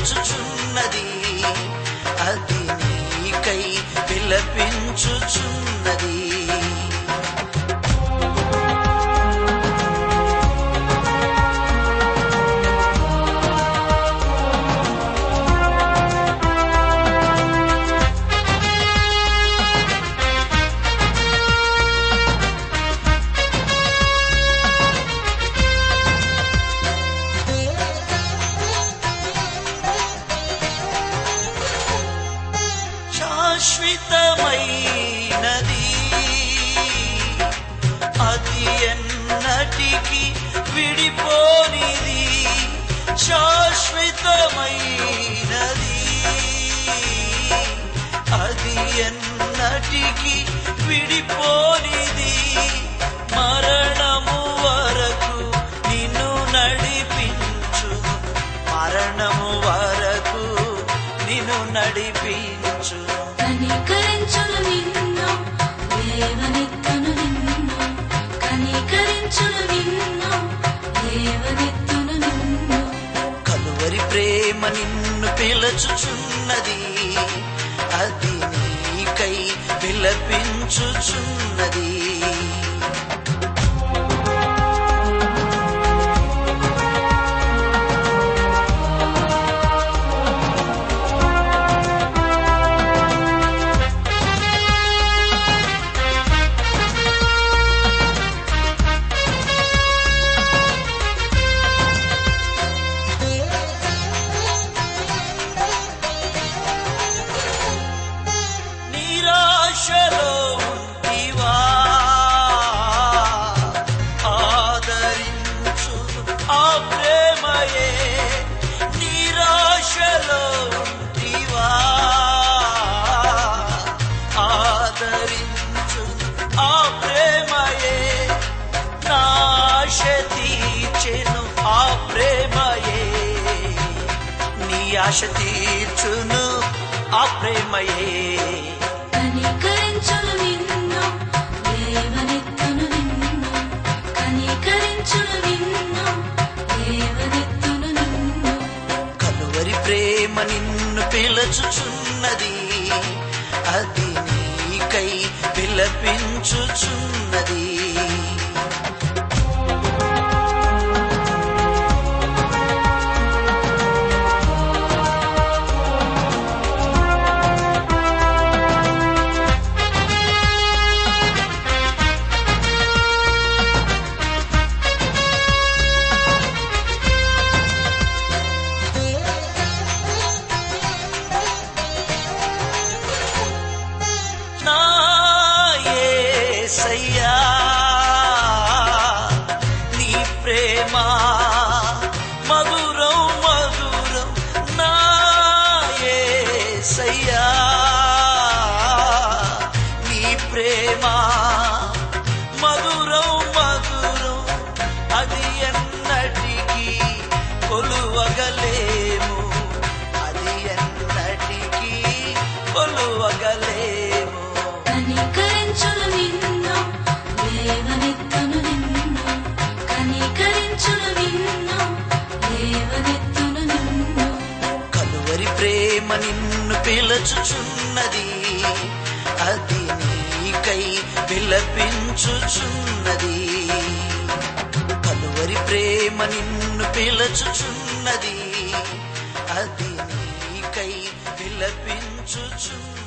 పిలుచుచున్నది అది నీకై విలపించుచున్నది శాశ్వతమైనది అది ఎన్నటికి విడిపోనిది శాశ్వతమైనది అది ఎన్నటికి విడిపోనిది మరణము వరకు నిన్ను నడిపించు మరణము వరకు నిన్ను నడిపించు కనికరించును నిన్ను దేవనెత్తును నిన్ను కనికరించును నిన్ను దేవనెత్తును నిన్ను కలువరి ప్రేమ నిన్ను పిలచుచున్నది అది నీకై విలపించుచున్నది నిరాశలో ఉంటివా ఆదరించు ఆ ప్రేమయే నిరాశలో ఉంటివా ఆదరించు ఆ ప్రేమయే నాశ తీర్చెను ఆ ప్రేమయే నీ ఆశ తీర్చును ఆ ప్రేమయే కనికరించును నిన్ను దేవనెత్తును నిన్ను కనికరించును నిన్ను దేవనెత్తును నిన్ను కలువరి ప్రేమ నిన్ను పిలచుచున్నది అది నీకై విలపించుచున్నది నా యేసయ్యా నీ ప్రేమ మధురం మధురం నా యేసయ్యా నీ ప్రేమ మధురం మధురం అది ఎన్నటికీ కొలువగలేము అది ఎన్నటికీ కొలువగలేము కనికరించును నిన్ను దేవనెత్తును నిన్ను కనికరించును నిన్ను దేవనెత్తును నిన్ను కలువరి ప్రేమ నిన్ను పిలచుచున్నది అది నీకై విలపించుచున్నది కలువరి ప్రేమ నిన్ను పిలచుచున్నది అది నీకై విలపించుచున్నది